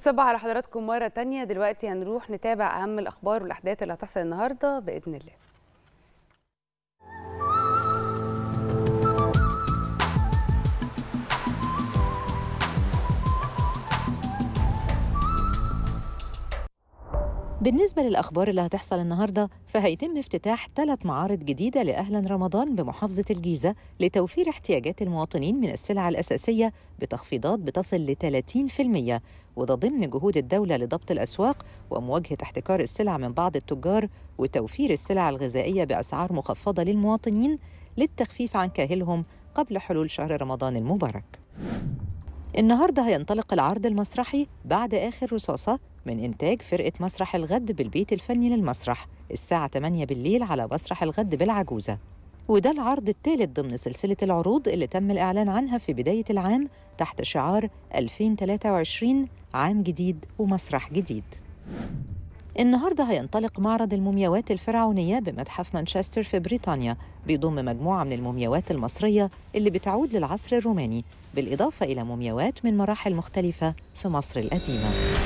صباح على حضراتكم مرة تانية دلوقتي هنروح نتابع أهم الأخبار والأحداث اللي هتحصل النهاردة بإذن الله بالنسبة للأخبار اللي هتحصل النهاردة فهيتم افتتاح ثلاث معارض جديدة لأهلا رمضان بمحافظة الجيزة لتوفير احتياجات المواطنين من السلع الأساسية بتخفيضات بتصل ل 30% وده ضمن جهود الدولة لضبط الأسواق ومواجهة احتكار السلع من بعض التجار وتوفير السلع الغذائية بأسعار مخفضة للمواطنين للتخفيف عن كاهلهم قبل حلول شهر رمضان المبارك النهارده هينطلق العرض المسرحي بعد آخر رصاصة من إنتاج فرقة مسرح الغد بالبيت الفني للمسرح الساعة 8 بالليل على مسرح الغد بالعجوزة وده العرض الثالث ضمن سلسلة العروض اللي تم الإعلان عنها في بداية العام تحت شعار 2023 عام جديد ومسرح جديد النهارده هينطلق معرض المومياوات الفرعونية بمتحف مانشستر في بريطانيا بيضم مجموعة من المومياوات المصرية اللي بتعود للعصر الروماني بالإضافة إلى مومياوات من مراحل مختلفة في مصر القديمة